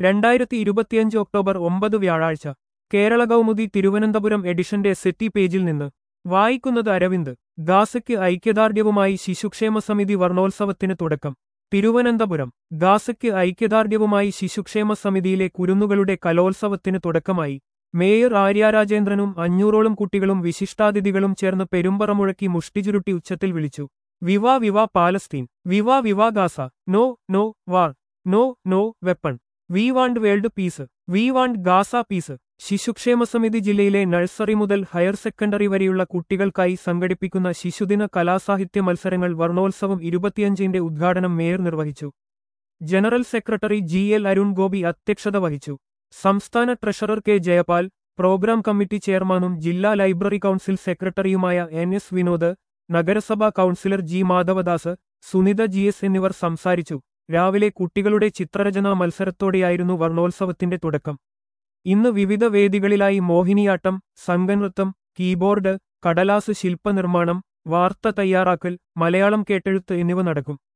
രണ്ടായിരത്തി ഇരുപത്തിയഞ്ച് ഒക്ടോബർ ഒമ്പത് വ്യാഴാഴ്ച കേരള കൗമുദി തിരുവനന്തപുരം എഡിഷന്റെ സെറ്റി പേജിൽ നിന്ന് വായിക്കുന്നത് അരവിന്ദ് ഗാസയ്ക്ക് ഐക്യദാർഢ്യവുമായി ശിശുക്ഷേമ സമിതി വർണ്ണോത്സവത്തിന് തുടക്കം തിരുവനന്തപുരം ഗാസയ്ക്ക് ഐക്യദാർഢ്യവുമായി ശിശുക്ഷേമ സമിതിയിലെ കുരുന്നുകളുടെ കലോത്സവത്തിന് തുടക്കമായി മേയർ ആര്യ രാജേന്ദ്രനും അഞ്ഞൂറോളം കുട്ടികളും വിശിഷ്ടാതിഥികളും ചേർന്ന് പെരുമ്പറമുഴക്കി മുഷ്ടിചുരുട്ടി ഉച്ചത്തിൽ വിളിച്ചു viva viva Palestine viva viva Gaza no no war no no weapon we want world peace we want Gaza peace ശിശുക്ഷേമ സമിതി ജില്ലയിലെ നഴ്സറി മുതൽ ഹയർ സെക്കൻഡറി വരെയുള്ള കുട്ടികൾക്കായി സംഘടിപ്പിക്കുന്ന ശിശുദിന കലാസാഹിത്യ മത്സരങ്ങൾ വർണ്ണോത്സവം ഇരുപത്തിയഞ്ചിന്റെ ഉദ്ഘാടനം മേയർ നിർവഹിച്ചു general secretary G L Arun Gopi അധ്യക്ഷത വഹിച്ചു സംസ്ഥാന treasurer K Jayapal programme committee ചെയർമാനും ജില്ലാ ലൈബ്രറി കൗൺസിൽ സെക്രട്ടറിയുമായ എൻ എസ് വിനോദ് നഗരസഭാ councillor G Madhavadas Sunitha G S എന്നിവർ സംസാരിച്ചു രാവിലെ കുട്ടികളുടെ ചിത്രരചനാ മത്സരത്തോടെയായിരുന്നു വർണ്ണോത്സവത്തിന്റെ തുടക്കം ഇന്ന് വിവിധ വേദികളിലായി മോഹിനിയാട്ടം സംഘനൃത്തം കീബോർഡ് കടലാസ് ശില്പനിർമ്മാണം വാർത്ത തയ്യാറാക്കൽ മലയാളം കേട്ടെഴുത്ത് എന്നിവ നടക്കും